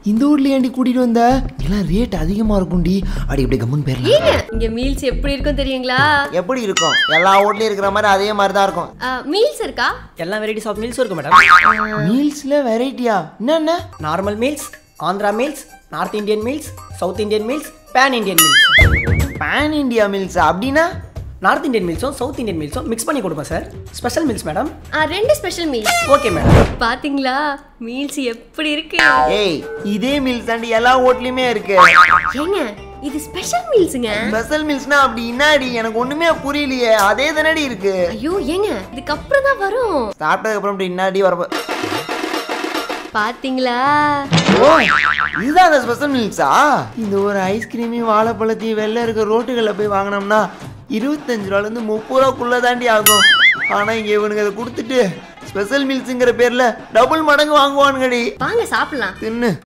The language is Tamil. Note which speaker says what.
Speaker 1: இந்த ஊர்ல ஏண்டி கூட்டிட்டு வந்த எல்லாம் ரேட் அதிகமா இருக்கும்டி அடி இப்படி கம்மன் பேர்ல
Speaker 2: ஏங்க இங்க மீல்ஸ் எப்படி இருக்கும் தெரியுங்களா
Speaker 1: எப்படி இருக்கும் எல்லா ஊர்லயும் இருக்கிற மாதிரி அதே மாதிரி தான் இருக்கும்
Speaker 2: மீல்ஸ் இருக்கா
Speaker 3: எல்லா வெரைட்டிஸ் ஆஃப் மீல்ஸும் இருக்கும் மேடம்
Speaker 1: மீல்ஸ்ல வெரைட்டியா என்னென்ன
Speaker 3: normal meals Andhra meals north Indian meals south Indian meals pan Indian meals
Speaker 1: pan India meals அப்படின்னா
Speaker 3: நார்த் இந்தியன் மீல்ஸும் சவுத் இந்தியன் மீல்ஸும் மிக்ஸ் பண்ணி கொடுப்போம் சார் ஸ்பெஷல் மீல்ஸ் மேடம்
Speaker 2: ஆ, ரெண்டு ஸ்பெஷல் மீல்ஸ்
Speaker 3: ஓகே மேடம்
Speaker 2: பாத்தீங்களா மீல்ஸ் எப்படி இருக்கு
Speaker 1: ஏய் இதே மீல்ஸ் தாண்டி எல்லா ஹோட்டலையுமே இருக்கு
Speaker 2: ஏங்க இது ஸ்பெஷல் மீல்ஸுங்க
Speaker 1: ஸ்பெஷல் மீல்ஸ்னா அப்படி இன்னாடி எனக்கு ஒண்ணுமே புரியலையே அதே தானடி இருக்கு
Speaker 2: ஐயோ ஏங்க இதுக்கு அப்புறம் தான் வரும்
Speaker 1: சாப்பிட்டதுக்கு அப்புறம் இப்படி இன்னாடி வரப்ப
Speaker 2: பாத்தீங்களா
Speaker 1: ஓ இதுதான் அந்த ஸ்பெஷல் மில்க்ஸா இந்த ஒரு ஐஸ்கிரீமையும் வாழைப்பழத்தையும் வெளில இருக்க ரோட்டுகளில் போய் வாங்கினோம்னா இருபத்தஞ்சு ரூபாலேருந்து முப்பது ரூபாக்குள்ளே தாண்டி ஆகும் ஆனால் இங்கே இவனுங்க அதை கொடுத்துட்டு ஸ்பெஷல் மீல்ஸுங்கிற பேரில் டபுள் மடங்கு வாங்குவானுங்கடி
Speaker 2: வாங்க சாப்பிடலாம்
Speaker 1: தின்னு